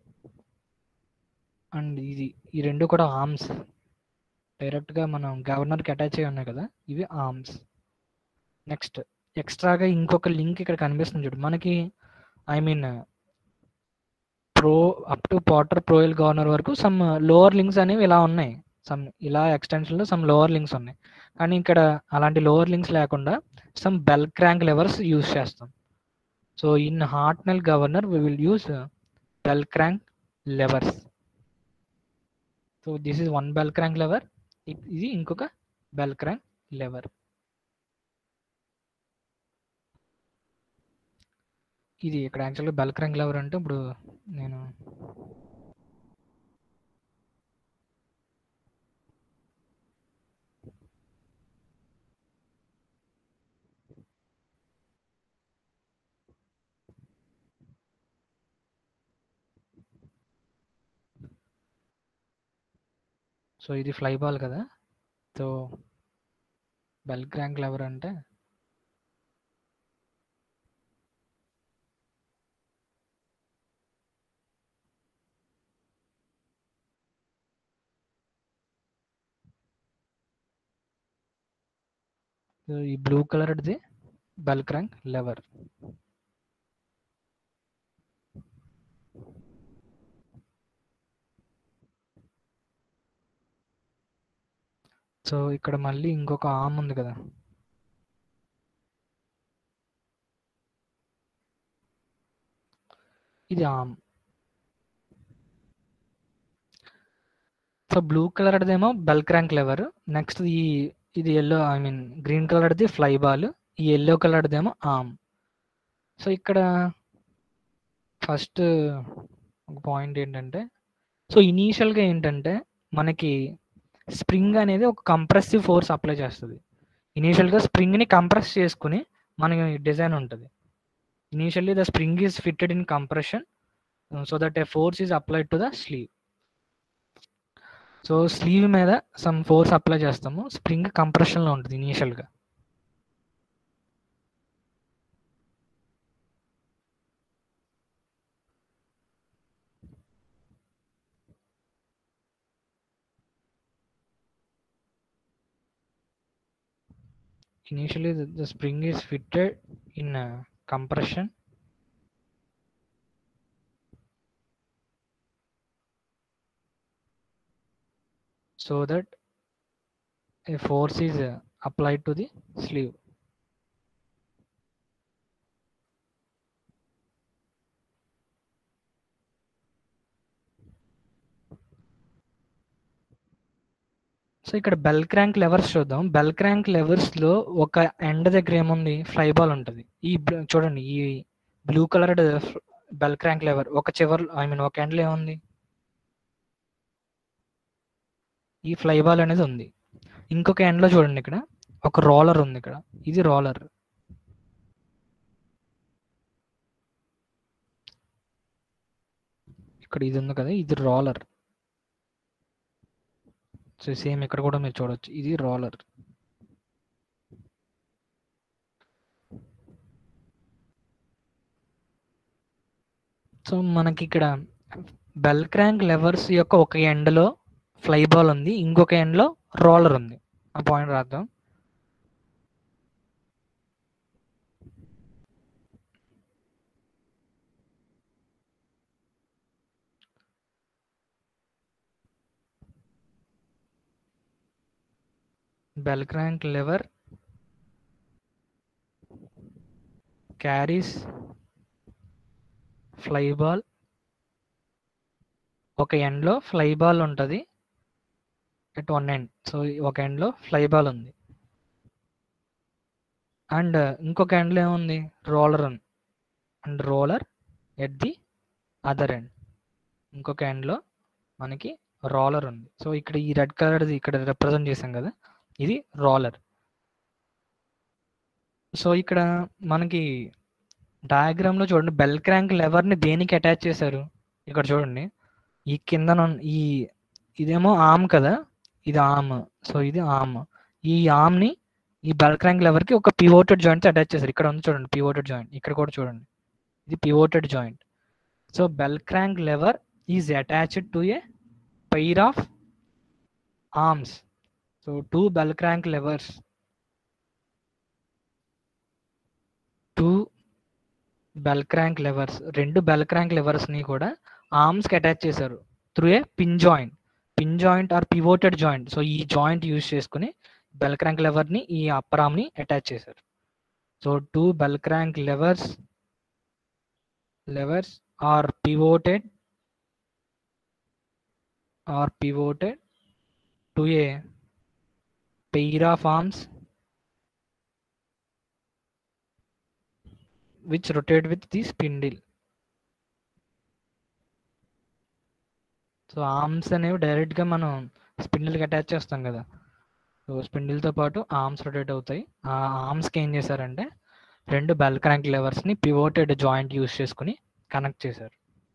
అండ్ ఇది ఈ రెండు కూడా ఆర్మ్స్ డైరెక్ట్గా మనం గవర్నర్కి అటాచ్ అయ్యి ఉన్నాయి కదా ఇవి ఆర్మ్స్ నెక్స్ట్ ఎక్స్ట్రాగా ఇంకొక లింక్ ఇక్కడ కనిపిస్తుంది చూడు మనకి I mean pro up to Porter Proell governor వరకు సమ్ లోవర్ లింక్స్ అనేవి ఇలా ఉన్నాయి సమ్ ఇలా ఎక్స్టెన్షన్లో సమ్ లోవర్ లింక్స్ ఉన్నాయి కానీ ఇక్కడ అలాంటి లోవర్ లింక్స్ లేకుండా some bell crank levers use చేస్తాం so in Hartnell governor we will use bell crank levers so this is one bell crank lever ఇది ఇంకొక బెల్ క్రాంక్ లెవర్ ఇది ఇక్కడ యాక్చువల్గా బెల్ క్రాంక్ లెవర్ అంటే ఇప్పుడు నేను సో ఇది ఫ్లై బాల్ కదా సో బెల్ క్రాంక్ లెవర్ అంటే ఈ బ్లూ కలర్ది బెల్ క్రాంక్ లెవర్ సో ఇక్కడ మళ్ళీ ఇంకొక ఆమ్ ఉంది కదా ఇది ఆమ్ సో బ్లూ కలర్దేమో బెల్ క్రాంక్ లెవర్ నెక్స్ట్ ఈ ఇది ఎల్లో ఐ మీన్ గ్రీన్ కలర్ది ఫ్లై బాల్ ఈ ఎల్లో కలర్దేమో ఆమ్ సో ఇక్కడ ఫస్ట్ ఒక పాయింట్ ఏంటంటే సో ఇనీషియల్గా ఏంటంటే మనకి స్ప్రింగ్ అనేది ఒక కంప్రెసివ్ ఫోర్స్ అప్లై చేస్తుంది ఇనీషియల్గా స్ప్రింగ్ని కంప్రెస్ చేసుకుని మనకి డిజైన్ ఉంటుంది initially the spring is fitted in compression so that a force is applied to the sleeve so sleeve మీద సమ్ ఫోర్స్ అప్లై చేస్తాము స్ప్రింగ్ కంప్రెషన్లో ఉంటుంది ఇనీషియల్గా initially the, the spring is fitted in uh, compression so that a force is uh, applied to the sleeve so ఇక్కడ బెల్ క్రాంక్ లెవర్స్ చూద్దాం బెల్ క్రాంక్ లెవర్స్ లో ఒక ఎండ్ దగ్గర ఏముంది ఫ్లై బాల్ ఉంటుంది ఈ బ్ల- చూడండి ఈ blue coloured bell crank lever ఒక చివరి ఐ మీన్ ఒక ఎండ్లో ఏముంది ఈ ఫ్లై బాల్ అనేది ఉంది ఇంకొక ఎండ్లో చూడండి ఇక్కడ ఒక రోలర్ ఉంది ఇక్కడ ఇది రోలర్ ఇక్కడ ఇది ఉంది కదా ఇది రోలర్ సో సేమ్ ఇక్కడ కూడా మీరు చూడొచ్చు ఇది రోలర్ సో మనకి ఇక్కడ బెల్ క్రాంక్ లెవర్స్ యొక్క ఒక ఎండ్లో ఫ్లై బాల్ ఉంది ఇంకొక ఎండ్లో రోలర్ ఉంది ఆ పాయింట్ రాద్దాం bell crank lever carries fly ball ఒక ఎండ్లో ఫ్లై బాల్ ఉంటుంది ఎట్ వన్ ఎండ్ సో ఒక ఎండ్లో ఫ్లై బాల్ ఉంది అండ్ ఇంకొక ఎండ్లో ఏముంది రోలర్ ఉంది and roller at the other end ఇంకొక ఎండ్లో మనకి రోలర్ ఉంది సో ఇక్కడ ఈ రెడ్ కలర్ది ఇక్కడ రిప్రజెంట్ చేసాం కదా ఇది రోలర్ సో ఇక్కడ మనకి diagram లో చూడండి బెల్ క్రాంక్ ని దేనికి అటాచ్ చేశారు ఇక్కడ చూడండి ఈ కింద ఈ ఇదేమో ఆమ్ కదా ఇది ఆమ్ సో ఇది ఆమ్ ఈ ఆమ్ ని ఈ బెల్ క్రాంక్ లెవర్ కి ఒక పివోటెడ్ జాయింట్ అటాచ్ చేశారు ఇక్కడ ఉంది చూడండి పివోటెడ్ జాయింట్ ఇక్కడ కూడా చూడండి ఇది pivoted joint so bell crank lever is attached to a pair of arms so two bell crank levers two bell crank levers రెండు బెల్ క్రాంక్ లెవర్స్ ని కూడా ఆర్మ్స్ కి అటాచ్ చేశారు through a pin joint pin joint or pivoted joint so ఈ జాయింట్ యూజ్ చేసుకుని బెల్ క్రాంక్ లెవర్ ని ఈ అప్పర్ ఆర్మ్ ని అటాచ్ చేశారు so two bell crank levers levers are pivoted are pivoted to a pair of arms which rotate with the spindle so arms అనేవి డైరెక్ట్గా మనం స్పిన్డిల్కి అటాచ్ చేస్తాం కదా సో స్పిన్డిల్తో పాటు ఆర్మ్స్ రొటేట్ అవుతాయి ఆ ఆర్మ్స్కి ఏం చేశారంటే రెండు బెల్ క్రాంక్ లెవర్స్ని పివోటెడ్ జాయింట్ యూస్ చేసుకుని కనెక్ట్ చేశారు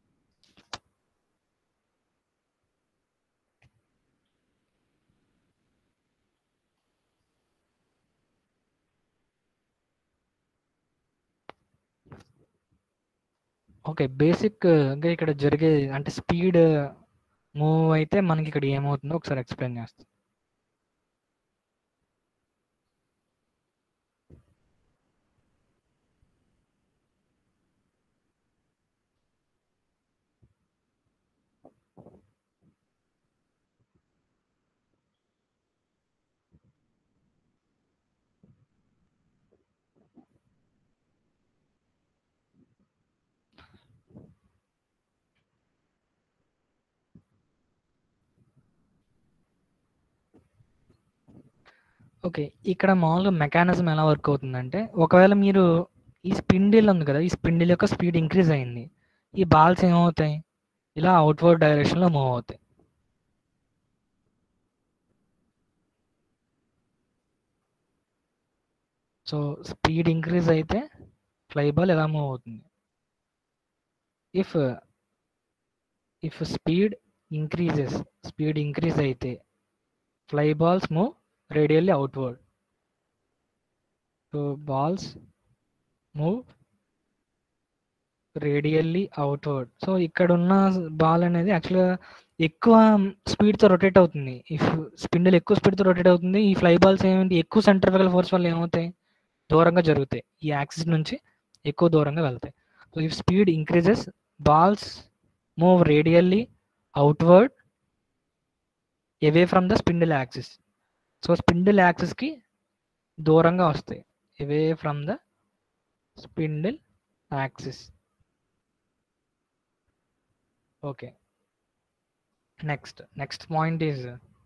ఓకే బేసిక్గా ఇక్కడ జరిగే అంటే స్పీడ్ మూవ్ అయితే మనకి ఇక్కడ ఏమవుతుందో ఒకసారి ఎక్స్ప్లెయిన్ చేస్తాం ఓకే ఇక్కడ మామూలుగా మెకానిజం ఎలా వర్క్ అవుతుందంటే ఒకవేళ మీరు ఈ స్పిండిల్ ఉంది కదా ఈ స్పిండిల్ యొక్క స్పీడ్ ఇంక్రీజ్ అయింది ఈ బాల్స్ ఏమవుతాయి ఇలా అవుట్వర్డ్ డైరెక్షన్లో మూవ్ అవుతాయి సో స్పీడ్ ఇంక్రీజ్ అయితే ఫ్లై బాల్ ఎలా మూవ్ అవుతుంది if if speed increases speed increase అయితే fly balls move radially outward so balls move radially outward so ఇక్కడ ఉన్న బాల్ అనేది యాక్చువల్గా ఎక్కువ స్పీడ్తో రొటేట్ అవుతుంది ఇఫ్ స్పిండిల్ ఎక్కువ స్పీడ్తో రొటేట్ అవుతుంది ఈ ఫ్లై బాల్స్ ఏమిటి ఎక్కువ సెంట్రిఫికల్ ఫోర్స్ వల్ల ఏమవుతాయి దూరంగా జరుగుతాయి ఈ యాక్సిస్ నుంచి ఎక్కువ దూరంగా వెళ్తాయి so if speed increases balls move radially outward away from the spindle axis so spindle యాక్సిస్కి దూరంగా వస్తాయి away from the spindle axis okay next next point is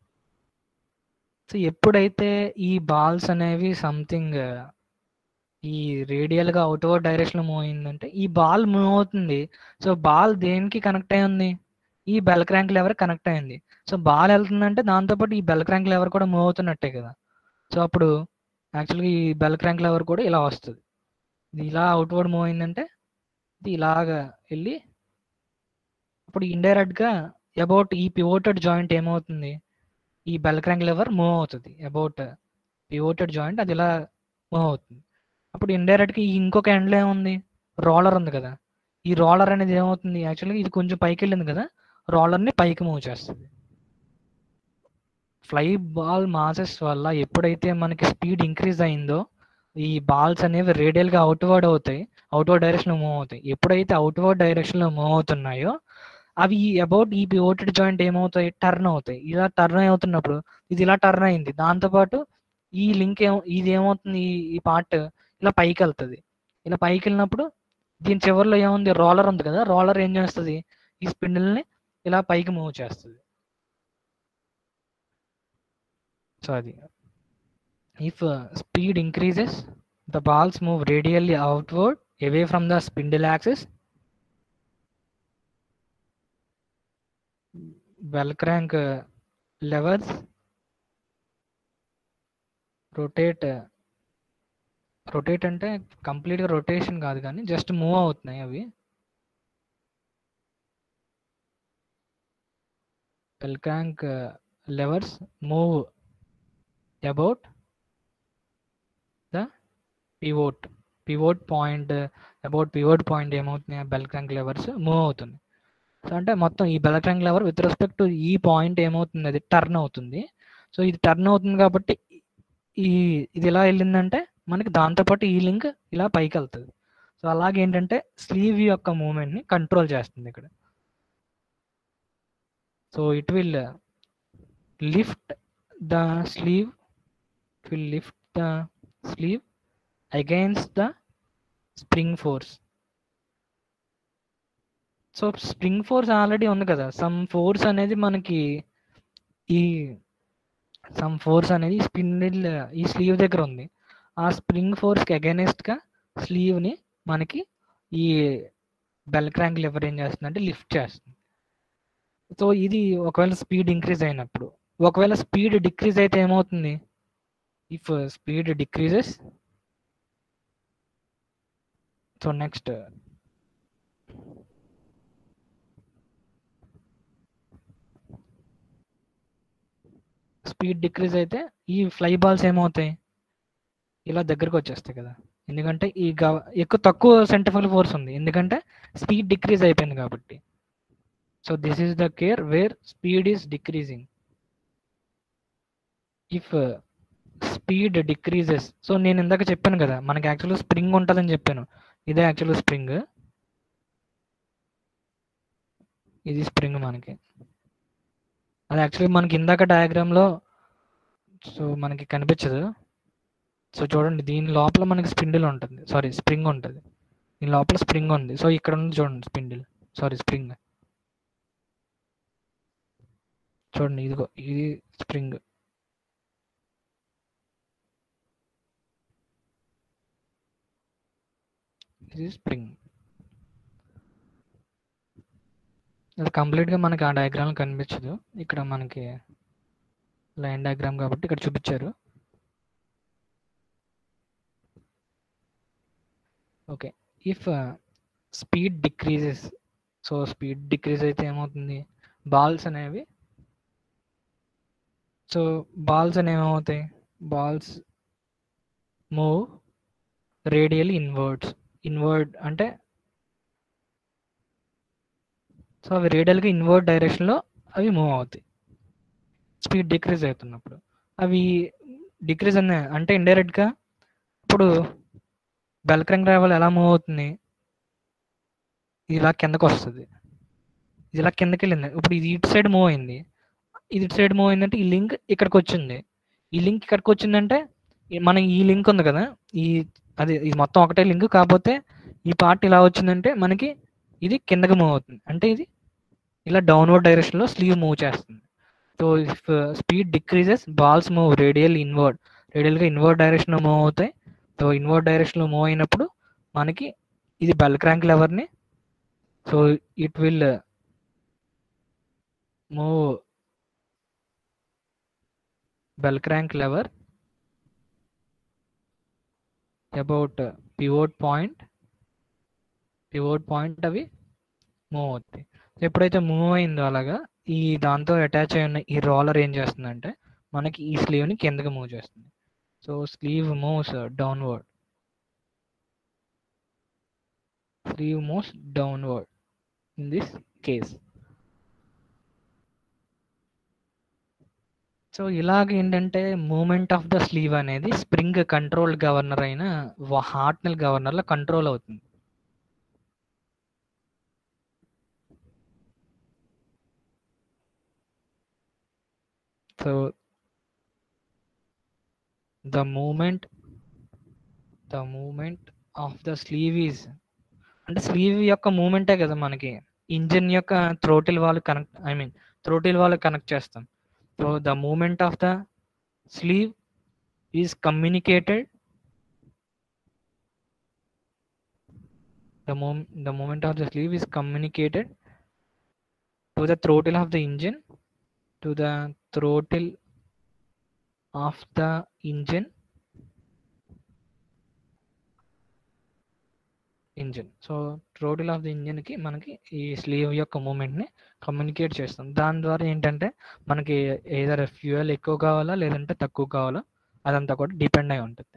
so ఎప్పుడైతే ఈ బాల్స్ అనేవి సంథింగ్ ఈ రేడియల్గా అవుట్వర్డ్ డైరెక్షన్లో మూవ్ అయిందంటే ఈ బాల్ మూవ్ అవుతుంది సో బాల్ దేనికి కనెక్ట్ అయి ఉంది ఈ బెల్ క్రాంక్ లెవర్ కనెక్ట్ అయింది సో బాల్ వెళ్తుందంటే దాంతోపాటు ఈ బెల్ క్రాంక్ లెవర్ కూడా మూవ్ అవుతున్నట్టే కదా సో అప్పుడు యాక్చువల్గా ఈ బెల్ క్రాంక్ లెవర్ కూడా ఇలా వస్తుంది ఇది ఇలా అవుట్వర్డ్ మూవ్ అయిందంటే ఇది ఇలాగా వెళ్ళి అప్పుడు ఇండైరెక్ట్గా అబౌట్ ఈ పివోటెడ్ జాయింట్ ఏమవుతుంది ఈ బెల్ క్రాంక్ లెవర్ మూవ్ అవుతుంది అబౌట్ పివోటెడ్ జాయింట్ అది ఇలా మూవ్ అవుతుంది అప్పుడు ఇండైరెక్ట్గా ఈ ఇంకొక ఎండ్లో ఏముంది రోలర్ ఉంది కదా ఈ రోలర్ అనేది ఏమవుతుంది యాక్చువల్గా ఇది కొంచెం పైకి వెళ్ళింది కదా రోలర్ని పైకి మూవ్ చేస్తుంది ఫ్లై బాల్ మాసెస్ వల్ల ఎప్పుడైతే మనకి స్పీడ్ ఇంక్రీజ్ అయిందో ఈ బాల్స్ అనేవి రేడియల్గా అవుట్వర్డ్ అవుతాయి అవుట్వర్డ్ డైరెక్షన్లో మూవ్ అవుతాయి ఎప్పుడైతే అవుట్వర్డ్ డైరెక్షన్లో మూవ్ అవుతున్నాయో అవి అబౌట్ ఈ పివోటెడ్ జాయింట్ ఏమవుతాయి టర్న్ అవుతాయి ఇలా టర్న్ అవుతున్నప్పుడు ఇది ఇలా టర్న్ అయింది దాంతోపాటు ఈ లింక్ ఏమో ఇది ఏమవుతుంది ఈ ఈ పార్ట్ ఇలా పైకి వెళ్తుంది ఇలా పైకి వెళ్ళినప్పుడు దీని చివరిలో ఏముంది రోలర్ ఉంది కదా రోలర్ ఏం చేస్తుంది ఈ స్పిండిల్ని ఇలా పైకి మూవ్ చేస్తుంది సో అది if speed increases the balls move radially outward away from the spindle axis bell crank levers rotate rotate అంటే కంప్లీట్గా రొటేషన్ కాదు కానీ జస్ట్ మూవ్ అవుతున్నాయి అవి bell crank levers move about the pivot pivot point about pivot point ఏమవుతుంది బెల్ క్రాంక్ లెవర్స్ మూవ్ అవుతుంది సో అంటే మొత్తం ఈ bell crank lever with respect to ఈ పాయింట్ ఏమవుతుంది అది టర్న్ అవుతుంది సో ఇది టర్న్ అవుతుంది కాబట్టి ఈ ఇది ఎలా వెళ్ళిందంటే మనకి దాంతోపాటు ఈ లింక్ ఇలా పైకి వెళ్తుంది సో అలాగే ఏంటంటే స్లీవ్ యొక్క మూమెంట్ని కంట్రోల్ చేస్తుంది ఇక్కడ so it will lift the sleeve it will lift the sleeve against the spring force so spring force already ఉంది కదా సమ్ ఫోర్స్ అనేది మనకి ఈ సమ్ ఫోర్స్ అనేది స్పిన్డిల్ ఈ స్లీవ్ దగ్గర ఉంది ఆ స్ప్రింగ్ ఫోర్స్కి అగైనెస్ట్గా స్లీవ్ని మనకి ఈ బెల్ క్రాంక్ లివర్ ఏం చేస్తుంది అంటే లిఫ్ట్ చేస్తుంది సో ఇది ఒకవేళ స్పీడ్ ఇంక్రీజ్ అయినప్పుడు ఒకవేళ స్పీడ్ డిక్రీజ్ అయితే ఏమవుతుంది if speed decreases so next speed decrease అయితే ఈ ఫ్లై బాల్స్ ఏమవుతాయి ఇలా దగ్గరకు వచ్చేస్తాయి కదా ఎందుకంటే ఈ గవ ఎక్కువ తక్కువ సెంటిఫికల్ ఫోర్స్ ఉంది ఎందుకంటే స్పీడ్ డిక్రీజ్ అయిపోయింది కాబట్టి so this is the case where speed is decreasing if speed decreases so నేను ఇందాక చెప్పాను కదా మనకి యాక్చువల్గా స్ప్రింగ్ ఉంటుందని చెప్పాను ఇదే యాక్చువల్గా స్ప్రింగ్ ఇది స్ప్రింగ్ మనకి అది యాక్చువల్లీ మనకి ఇందాక డయాగ్రామ్లో సో మనకి కనిపించదు సో చూడండి దీని లోపల మనకి స్పిండిల్ ఉంటుంది సారీ స్ప్రింగ్ ఉంటుంది దీని లోపల స్ప్రింగ్ ఉంది సో ఇక్కడ ఉంది చూడండి స్పిండిల్ సారీ స్ప్రింగ్ చూడండి ఇదిగో ఇది స్ప్రింగ్ ఇది స్ప్రింగ్ అది కంప్లీట్గా మనకి ఆ డయాగ్రామ్ కనిపించదు ఇక్కడ మనకి లైన్ డయాగ్రామ్ కాబట్టి ఇక్కడ చూపించారు okay if speed decreases so speed decrease అయితే ఏమవుతుంది బాల్స్ అనేవి సో బాల్స్ అనేవి ఏమవుతాయి balls move radial inwards inward అంటే సో అవి రేడియల్గా ఇన్వర్డ్ డైరెక్షన్లో అవి మూవ్ అవుతాయి స్పీడ్ డిక్రీజ్ అవుతున్నప్పుడు అవి డిక్రీజ్ అనే అంటే ఇండైరెక్ట్గా ఇప్పుడు బెల్క్రంగ్ ట్రావెల్ ఎలా మూవ్ అవుతుంది ఇలా కిందకు వస్తుంది ఇది ఇలా కిందకి వెళ్ళింది ఇప్పుడు ఇది ఇటు సైడ్ మూవ్ అయింది ఇది ఇటు సైడ్ మూవ్ అయిందంటే ఈ లింక్ ఇక్కడికి వచ్చింది ఈ లింక్ ఇక్కడికి వచ్చిందంటే ఈ- మన ఈ లింక్ ఉంది కదా ఈ అది ఇది మొత్తం ఒకటే లింక్ కాకపోతే ఈ పార్ట్ ఇలా వచ్చిందంటే మనకి ఇది కిందకి మూవ్ అవుతుంది అంటే ఇది ఇలా డౌన్వర్డ్ డైరెక్షన్లో స్లీవ్ మూవ్ చేస్తుంది so if speed decreases balls move radial inward రేడియల్గా ఇన్వర్డ్ డైరెక్షన్లో మూవ్ అవుతాయి సో ఇన్వర్డ్ డైరెక్షన్లో మూవ్ అయినప్పుడు మనకి ఇది బెల్ క్రాంక్ లెవర్ని so it will move bell crank lever about pivot point pivot point అవి మూవ్ అవుతాయి ఎప్పుడైతే మూవ్ అయిందో అలాగా ఈ దాంతో అటాచ్ అయి ఉన్న ఈ రోలర్ ఏం చేస్తుందంటే మనకి ఈ స్లీవ్ని కిందకి మూవ్ చేస్తుంది so sleeve moves downward sleeve moves downward in this case so ఇలాగ ఏంటంటే మూమెంట్ ఆఫ్ ద స్లీవ్ అనేది స్ప్రింగ్ కంట్రోల్ గవర్నర్ అయిన హార్ట్నల్ గవర్నర్లో కంట్రోల్ అవుతుంది so the moment the moment of the sleeve is అంటే స్లీవ్ యొక్క మూమెంటే కదా మనకి ఇంజిన్ యొక్క థ్రోటిల్ వాళ్ళు కనెక్ట్ ఐ మీన్ థ్రోటిల్ వాళ్ళు కనెక్ట్ చేస్తాం so the moment of the sleeve is communicated the mom the movement of the sleeve is communicated to the throttle of the engine to the throttle of the engine engine so throttle of the ఇంజిన్కి మనకి ఈ స్లీవ్ యొక్క మూమెంట్ని కమ్యూనికేట్ చేస్తాం దాని ద్వారా ఏంటంటే మనకి ఏదైనా ఫ్యూయల్ ఎక్కువ కావాలా లేదంటే తక్కువ కావాలా అదంతా కూడా డిపెండ్ అయి ఉంటుంది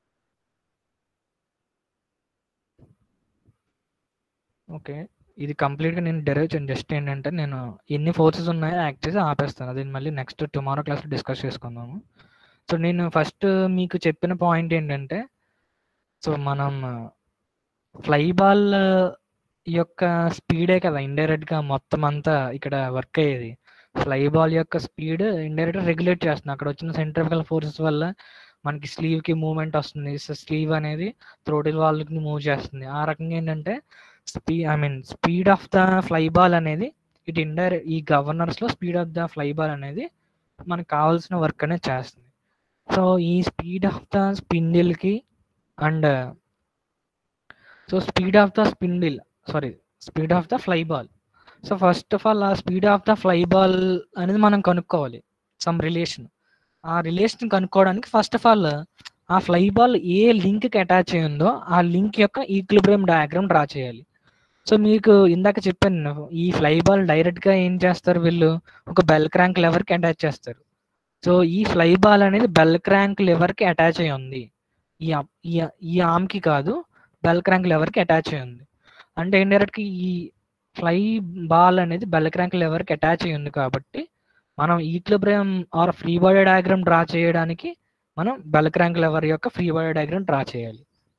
ఓకే ఇది కంప్లీట్గా నేను డెరైవ్ చేయను జస్ట్ ఏంటంటే నేను ఎన్ని ఫోర్సెస్ ఉన్నాయో యాక్ట్ చేసి ఆపేస్తాను అది మళ్ళీ నెక్స్ట్ టుమారో క్లాస్లో డిస్కస్ చేసుకుందాము సో నేను ఫస్ట్ మీకు చెప్పిన పాయింట్ ఏంటంటే సో మనం ఫ్లై బాల్ యొక్క స్పీడే కదా ఇండైరెక్ట్గా మొత్తం అంతా ఇక్కడ వర్క్ అయ్యేది ఫ్లై బాల్ యొక్క స్పీడ్ ఇండైరెక్ట్గా రెగ్యులేట్ చేస్తుంది అక్కడ వచ్చిన సెంట్రిఫికల్ ఫోర్సెస్ వల్ల మనకి స్లీవ్కి మూమెంట్ వస్తుంది స్లీవ్ అనేది థ్రోటిల్ వాళ్ళకి మూవ్ చేస్తుంది ఆ రకంగా ఏంటంటే స్పీ I mean speed of the fly ball అనేది ఇటు ఇండైరెక్ట్ ఈ గవర్నర్స్లో speed of the fly ball అనేది మనకు కావాల్సిన వర్క్ అనేది చేస్తుంది సో ఈ స్పీడ్ ఆఫ్ ద స్పిండిల్కి and so speed of the spindle sorry speed of the fly ball so first of all ఆ speed of the fly ball అనేది మనం కనుక్కోవాలి సమ్ రిలేషన్ ఆ రిలేషన్ కనుక్కోవడానికి ఫస్ట్ ఆఫ్ ఆల్ ఆ ఫ్లై బాల్ ఏ లింక్కి అటాచ్ అయి ఉందో ఆ లింక్ యొక్క ఈక్లిబ్రియం డయాగ్రామ్ డ్రా చేయాలి సో మీకు ఇందాక చెప్పాను నేను, ఈ ఫ్లై బాల్ డైరెక్ట్గా ఏం చేస్తారు వీళ్ళు ఒక బెల్ క్రాంక్ లెవర్కి అటాచ్ చేస్తారు సో ఈ ఫ్లై బాల్ అనేది బెల్ క్రాంక్ లెవర్కి అటాచ్ అయి ఉంది ఈ ఆ- ఈ ఆ- ఈ ఆమ్కి కాదు బెల్ క్రాంక్ లెవర్కి అటాచ్ అయి ఉంది అంటే ఇండైరెక్ట్గా ఈ ఫ్లై బాల్ అనేది బెల్ క్రాంక్ లెవర్కి అటాచ్ అయి ఉంది కాబట్టి మనం equilibrium or free body diagram draw చేయడానికి మనం బెల్ క్రాంక్ లెవర్ యొక్క ఫ్రీ బాడీ డయాగ్రామ్ డ్రా చేయాలి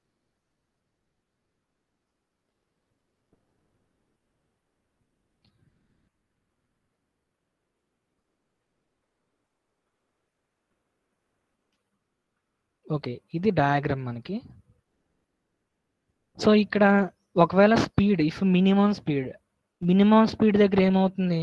ఓకే ఇది డయాగ్రామ్ మనకి సో ఇక్కడ ఒకవేళ speed if minimum speed minimum speed దగ్గర ఏమవుతుంది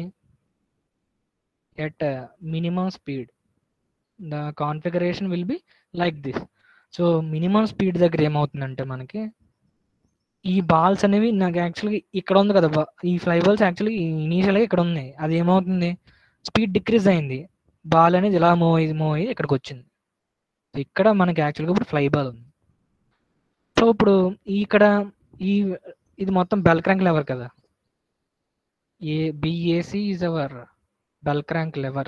at minimum speed the configuration will be like this so minimum speed దగ్గర ఏమవుతుందంటే మనకి ఈ బాల్స్ అనేవి నాకు యాక్చువల్గా ఇక్కడ ఉంది కదా బా- ఈ ఫ్లై బాల్స్ యాక్చువల్లీ ఇనీషియల్గా ఇక్కడ ఉన్నాయి అది ఏమవుతుంది స్పీడ్ డిక్రీజ్ అయింది బాల్ అనేది ఇలా మూవ్ అయ్యి మూవ్ అయ్యి ఇక్కడికి వచ్చింది ఇక్కడ మనకి యాక్చువల్గా ఇప్పుడు ఫ్లై బాల్ ఉంది సో ఇప్పుడు ఇక్కడ ఈ ఇది మొత్తం బెల్ క్రాంక్ లెవర్ కదా a BAC is our bell crank lever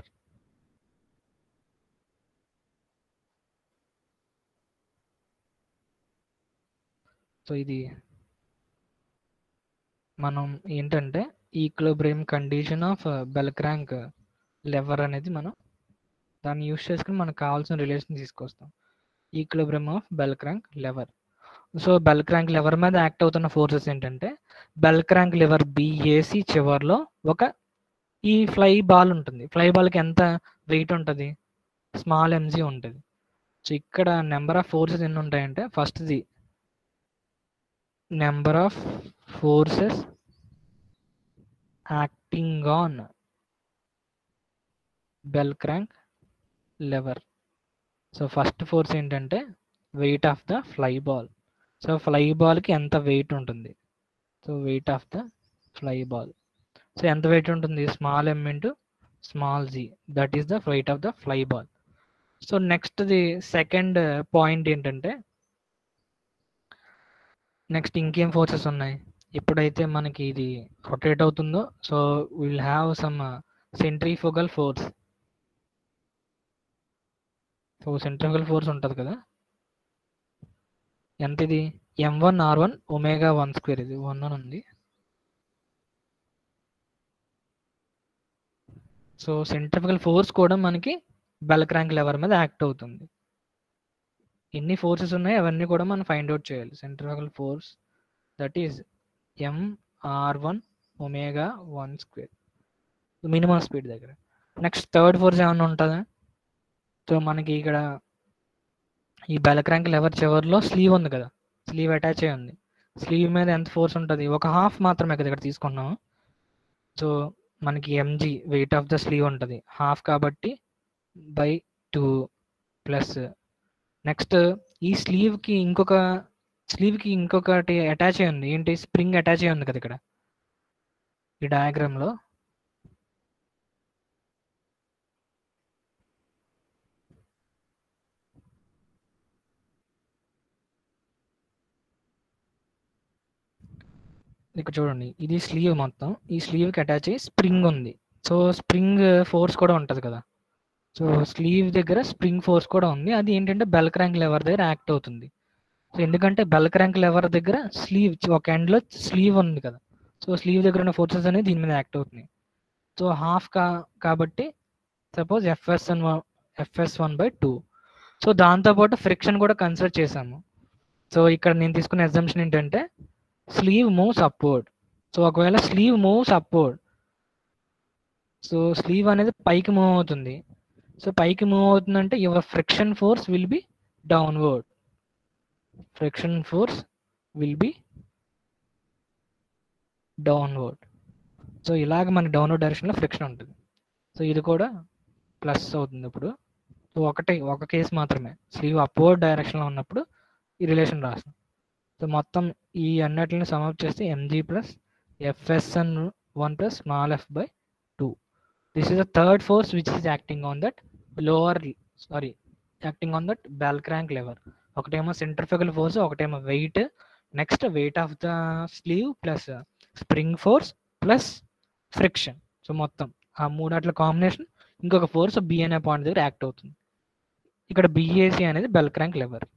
so ఇది మనం ఏంటంటే equilibrium condition of bell crank lever అనేది మనం దాన్ని యూస్ చేసుకుని మనకు కావాల్సిన రిలేషన్ తీసుకొస్తాం equilibrium of bell crank lever so bell crank lever మీద యాక్ట్ అవుతున్న ఫోర్సెస్ ఏంటంటే బెల్ క్రాంక్ లివర్ బిఏసి చివర్లో ఒక ఈ ఫ్లై బాల్ ఉంటుంది ఫ్లై బాల్కి ఎంత వెయిట్ ఉంటుంది స్మాల్ ఎంజీ ఉంటుంది సో ఇక్కడ నెంబర్ ఆఫ్ ఫోర్సెస్ ఎన్ని ఉంటాయంటే ఫస్ట్ది number of forces acting on bell crank lever so first force ఏంటంటే weight of the fly ball so fly బాల్కి ఎంత వెయిట్ ఉంటుంది so weight of the fly ball so ఎంత వెయిట్ ఉంటుంది small M into small G that is the weight of the fly ball so నెక్స్ట్ది సెకండ్ పాయింట్ ఏంటంటే నెక్స్ట్ ఇంకేం ఫోర్సెస్ ఉన్నాయి ఎప్పుడైతే మనకి ఇది రొటేట్ అవుతుందో so will have some centrifugal force so centrifugal force ఉంటుంది కదా ఎంత ఇది M one R one omega one square ఇది వన్ అని ఉంది సో సెంట్రిఫికల్ ఫోర్స్ కూడా మనకి బెల్ క్రాంక్ లెవర్ మీద యాక్ట్ అవుతుంది ఎన్ని ఫోర్సెస్ ఉన్నాయి అవన్నీ కూడా మనం ఫైండ్ అవుట్ చేయాలి centrifugal force that is M R one omega one square minimum speed దగ్గర నెక్స్ట్ థర్డ్ ఫోర్స్ ఏమైనా ఉంటుందా సో మనకి ఇక్కడ ఈ బెల్ క్రాంక్ లెవర్ చివరిలో స్లీవ్ ఉంది కదా స్లీవ్ అటాచ్ అయి ఉంది స్లీవ్ మీద ఎంత ఫోర్స్ ఉంటుంది ఒక హాఫ్ మాత్రమే కదా ఇక్కడ తీసుకున్నాము సో మనకి MG weight of the sleeve ఉంటుంది హాఫ్ కాబట్టి బై టూ ప్లస్ నెక్స్ట్ ఈ స్లీవ్కి ఇంకొక స్లీవ్కి ఇంకొకటి అటాచ్ అయి ఉంది ఏంటి స్ప్రింగ్ అటాచ్ అయి ఉంది కదా ఇక్కడ ఈ డయాగ్రామ్లో ఇక్కడ చూడండి ఇది స్లీవ్ మొత్తం ఈ స్లీవ్కి అటాచ్ అయ్యి స్ప్రింగ్ ఉంది సో స్ప్రింగ్ ఫోర్స్ కూడా ఉంటుంది కదా సో స్లీవ్ దగ్గర స్ప్రింగ్ ఫోర్స్ కూడా ఉంది అది ఏంటంటే బెల్ క్రాంక్ లెవర్ దగ్గర యాక్ట్ అవుతుంది సో ఎందుకంటే బెల్ క్రాంక్ లెవర్ దగ్గర స్లీవ్ ఒక ఎండ్లో స్లీవ్ ఉంది కదా సో స్లీవ్ దగ్గర ఉన్న ఫోర్సెస్ అనేది దీని మీద యాక్ట్ అవుతున్నాయి సో హాఫ్ కా కాబట్టి suppose FS one FS one by two so దాంతోపాటు ఫ్రిక్షన్ కూడా కన్సిడర్ చేశాము సో ఇక్కడ నేను తీసుకున్న ఎగ్జామ్షన్ ఏంటంటే స్లీవ్ మూవ్స్ అప్వర్డ్ సో ఒకవేళ sleeve moves upward so sleeve అనేది పైకి మూవ్ అవుతుంది సో పైకి మూవ్ అవుతుందంటే your friction force will be downward friction force will be downward so ఇలాగ మన డౌన్వర్డ్ డైరెక్షన్లో ఫ్రిక్షన్ ఉంటుంది సో ఇది కూడా ప్లస్ అవుతుంది ఇప్పుడు సో ఒకటే ఒక కేసు మాత్రమే స్లీవ్ అప్వర్డ్ డైరెక్షన్లో ఉన్నప్పుడు ఈ రిలేషన్ రాస్తాం సో మొత్తం ఈ అన్నిటిని సమప్ చేస్తే MG plus FSN one plus small F by two this is the third force which is acting on that lower sorry acting on that bell crank lever ఒకటేమో సెంట్రిఫికల్ ఫోర్స్ ఒకటేమో weight next weight of the sleeve plus spring force plus friction so మొత్తం ఆ మూడాట్ల కాంబినేషన్ ఇంకొక ఫోర్స్ బి అనే పాయింట్ దగ్గర యాక్ట్ అవుతుంది ఇక్కడ బిఏసి అనేది bell crank lever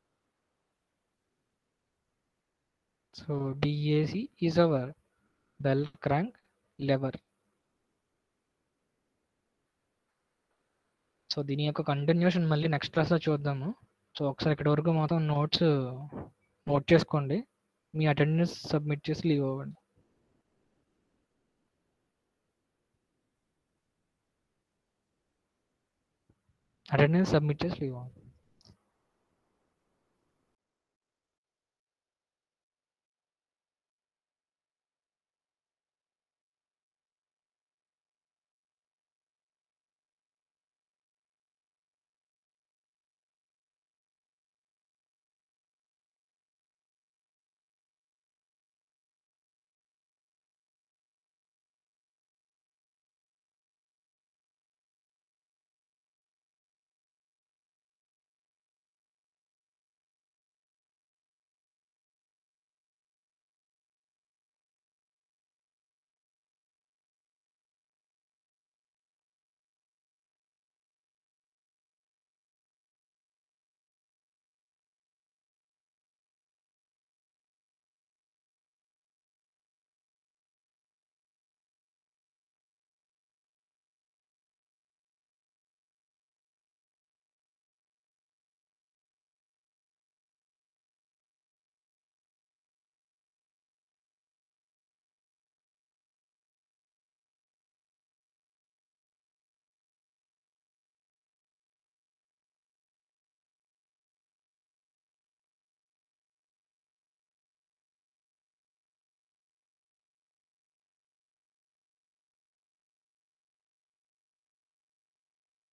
so BAC is our bell crank lever so దీని యొక్క కంటిన్యూషన్ మళ్ళీ నెక్స్ట్ క్లాస్లో చూద్దాము సో ఒకసారి ఇక్కడ వరకు మొత్తం నోట్స్ నోట్ చేసుకోండి మీ అటెండెన్స్ సబ్మిట్ చేసి లీవ్ అవ్వండి అటెండెన్స్ సబ్మిట్ చేసి లీవ్ అవ్వండి